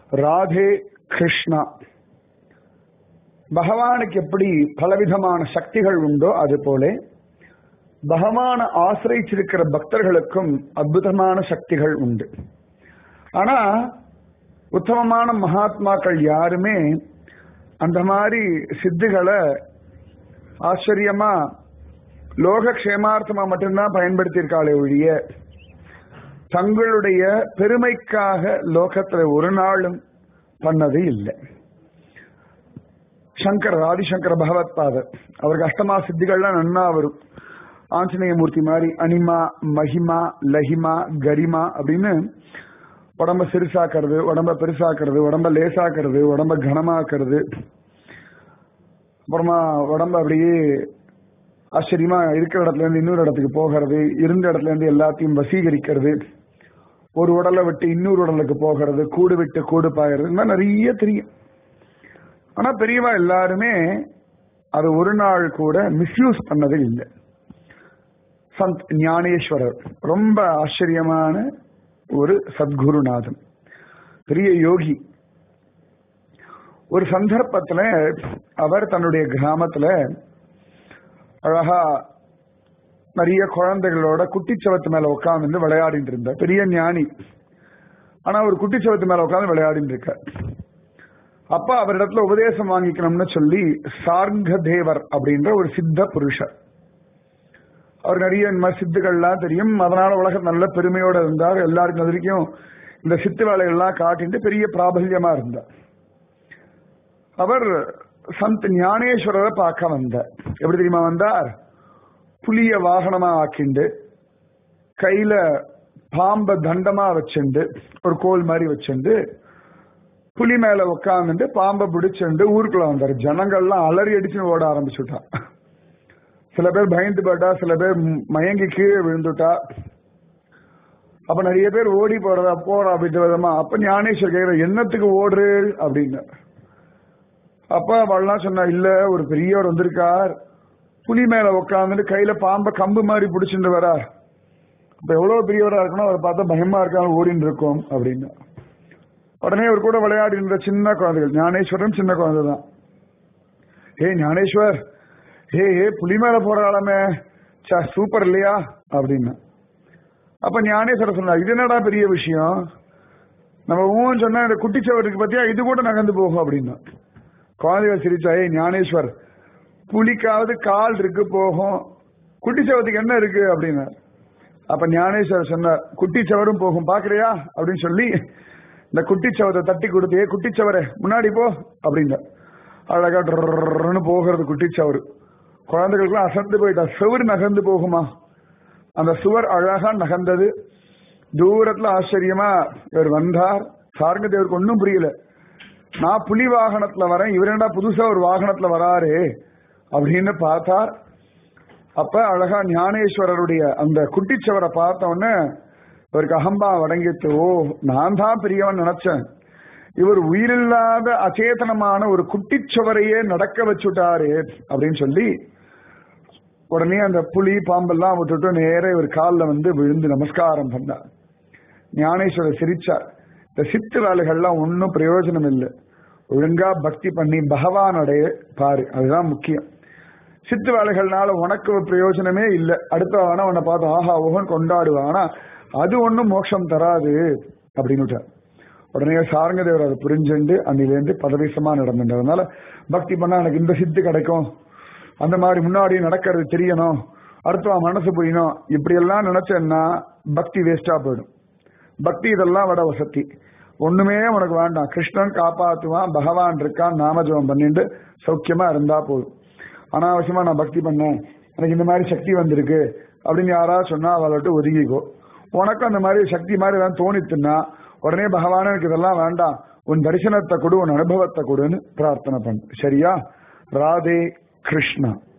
ராதே கிருஷ்ணா பகவானுக்கு எப்படி பலவிதமான சக்திகள் உண்டோ அது போல பகவான ஆசிரிச்சிருக்கிற பக்தர்களுக்கும் அற்புதமான சக்திகள் உண்டு ஆனா உத்தமமான மகாத்மாக்கள் யாருமே அந்த மாதிரி சித்துகளை ஆச்சரியமா லோக க்ஷேமார்த்தமா மட்டும்தான் பயன்படுத்தியிருக்காளே ஒழிய தங்களுடைய பெருமைக்காக லோகத்துல ஒரு நாளும் பண்ணது இல்லை சங்கர் ஆதிசங்கர பகவத் பாதர் அவருக்கு அஷ்டமா சித்திகள்லாம் நன்னா வரும் ஆஞ்சநேய மூர்த்தி மாதிரி அனிமா மகிமா லஹிமா கரிமா அப்படின்னு உடம்ப சிறுசாக்குறது உடம்ப பெருசாக்குறது உடம்ப லேசாக்குறது உடம்ப கனமாக்குறது அப்புறமா உடம்ப அப்படியே ஆச்சரியமா இருக்கிற இடத்துல இருந்து இன்னொரு இடத்துக்கு போகிறது இருந்த இடத்துல இருந்து எல்லாத்தையும் வசீகரிக்கிறது ஒரு உடலை விட்டு இன்னொரு உடலுக்கு போகிறது கூடு விட்டு கூடு பாயிறது இந்த மாதிரி நிறைய தெரியும் ஆனா பெரியவா எல்லாருமே அது ஒரு நாள் கூட மிஸ்யூஸ் பண்ணது இல்லை சந்த் ஞானேஸ்வரர் ரொம்ப ஆச்சரியமான ஒரு சத்குருநாதன் பெரிய யோகி ஒரு சந்தர்ப்பத்துல அவர் தன்னுடைய கிராமத்துல அழகா நிறைய குழந்தைகளோட குட்டிச்சவத்து மேல உட்கார்ந்து விளையாடிட்டு இருந்தார் பெரிய ஞானி ஆனா ஒரு குட்டிச்சவத்து மேல உட்கார்ந்து விளையாடிட்டு இருக்கார் அப்ப அவரிடத்துல உபதேசம் வாங்கிக்கணும்னு சொல்லி சார்ங்க தேவர் அப்படின்ற ஒரு சித்த புருஷர் அவர் நிறைய இந்த மாதிரி சித்துக்கள்லாம் தெரியும் அதனால உலகம் நல்ல பெருமையோட இருந்தார் எல்லாருக்கும் அது வரைக்கும் இந்த சித்து வேலைகள்லாம் காட்டிட்டு பெரிய பிராபல்யமா இருந்தார் அவர் சந்த் ஞானேஸ்வரரை பார்க்க வந்தார் எப்படி தெரியுமா வந்தார் புலிய வாகனமா ஆக்கிண்டு கையில பாம்ப தண்டமா வச்சுண்டு ஒரு கோல் மாதிரி வச்சுண்டு புலி மேல உட்காந்துட்டு பாம்பை பிடிச்சுண்டு ஊருக்குள்ள வந்தார் ஜனங்கள்லாம் அலறி அடிச்சு ஓட ஆரம்பிச்சுட்டா சில பேர் பயந்து போட்டா சில பேர் மயங்கி கீழே விழுந்துட்டா அப்ப நிறைய பேர் ஓடி போறதா போறா அப்படி விதமா அப்ப ஞானேஸ்வர் கேக்குற என்னத்துக்கு ஓடுறு அப்படின்னு அப்ப அவள்லாம் சொன்னா இல்ல ஒரு பெரியவர் வந்திருக்கார் புலி மேல உட்காந்துட்டு கையில பாம்பை கம்பு மாதிரி பிடிச்சிட்டு வரார் அப்ப எவ்வளவு பெரியவரா இருக்கணும் அவரை பார்த்தா பயமா இருக்காங்க ஓடின்னு இருக்கோம் அப்படின்னு உடனே ஒரு கூட விளையாடி இருந்த சின்ன குழந்தைகள் ஞானேஸ்வரன் சின்ன குழந்தை தான் ஏ ஞானேஸ்வர் ஏ ஏ புலி மேல போறாளாமே சூப்பர் இல்லையா அப்படின்னு அப்ப ஞானேஸ்வரர் சொன்னார் இது என்னடா பெரிய விஷயம் நம்ம ஊன்னு சொன்னா இந்த குட்டிச்சவருக்கு பத்தியா இது கூட நகர்ந்து போகும் அப்படின்னா குழந்தைகள் சிரிச்சா ஏய் ஞானேஸ்வர் புலிக்காவது கால் இருக்கு போகும் குட்டிச்சவத்துக்கு என்ன இருக்கு அப்படின்னு அப்ப ஞானேஸ்வர் சொன்னார் குட்டிச்சவரும் போகும் பாக்குறியா அப்படின்னு சொல்லி இந்த குட்டிச்சவரை தட்டி கொடுத்து ஏ குட்டிச்சவரே முன்னாடி போ அப்படிங்க அழகா ட்ரன்னு போகிறது குட்டிச்சவரு குழந்தைகளுக்குலாம் அசந்து போயிட்டா செவரு நகர்ந்து போகுமா அந்த சுவர் அழகா நகர்ந்தது தூரத்துல ஆச்சரியமா இவர் வந்தார் சார்ங்க தேவருக்கு ஒன்னும் புரியல நான் புலி வாகனத்துல வரேன் இவர் என்ன புதுசா ஒரு வாகனத்துல வராரு அப்படின்னு பார்த்தார் அப்ப அழகா ஞானேஸ்வரருடைய அந்த குட்டிச்சவரை பார்த்த உடனே இவருக்கு அகம்பா வடங்கிட்டு ஓ நான் தான் பெரியவன் நினைச்சேன் இவர் உயிரில்லாத அச்சேதனமான ஒரு குட்டிச்சுவரையே நடக்க வச்சுட்டாரு அப்படின்னு சொல்லி உடனே அந்த புலி பாம்பெல்லாம் விட்டுட்டு நேர இவர் காலில் வந்து விழுந்து நமஸ்காரம் பண்ணார் ஞானேஸ்வரர் சிரிச்சார் இந்த சித்து வேலைகள்லாம் ஒன்றும் பிரயோஜனம் இல்லை ஒழுங்கா பக்தி பண்ணி பகவானுடைய பாரு அதுதான் முக்கியம் சித்து வேலைகள்னால உனக்கு பிரயோஜனமே இல்லை அடுத்த வேணா உன்னை பார்த்து ஆஹா ஓகன் கொண்டாடுவான் ஆனா அது ஒன்றும் மோட்சம் தராது அப்படின்னு உடனே சாரங்க தேவர் அதை புரிஞ்சுண்டு அன்னிலேருந்து பதவிசமா நடந்துட்டதுனால பக்தி பண்ணா எனக்கு இந்த சித்து கிடைக்கும் அந்த மாதிரி முன்னாடி நடக்கிறது தெரியணும் அடுத்தவன் மனசு புரியணும் இப்படி எல்லாம் நினைச்சேன்னா பக்தி வேஸ்டா போயிடும் பக்தி இதெல்லாம் விட வசதி ஒண்ணுமே உனக்கு வேண்டாம் கிருஷ்ணன் காப்பாத்துவான் பகவான் இருக்கான் நாமஜபம் பண்ணிட்டு சௌக்கியமா இருந்தா போதும் அனாவசியமா நான் பக்தி பண்ணேன் எனக்கு இந்த மாதிரி சக்தி வந்திருக்கு அப்படின்னு யாராவது சொன்னா அவளை விட்டு ஒதுங்கிக்கோ உனக்கும் அந்த மாதிரி சக்தி மாதிரி ஏதாவது தோணித்துன்னா உடனே பகவானே எனக்கு இதெல்லாம் வேண்டாம் உன் தரிசனத்தை கொடு உன் அனுபவத்தை கொடுன்னு பிரார்த்தனை பண்ணு சரியா ராதே கிருஷ்ணா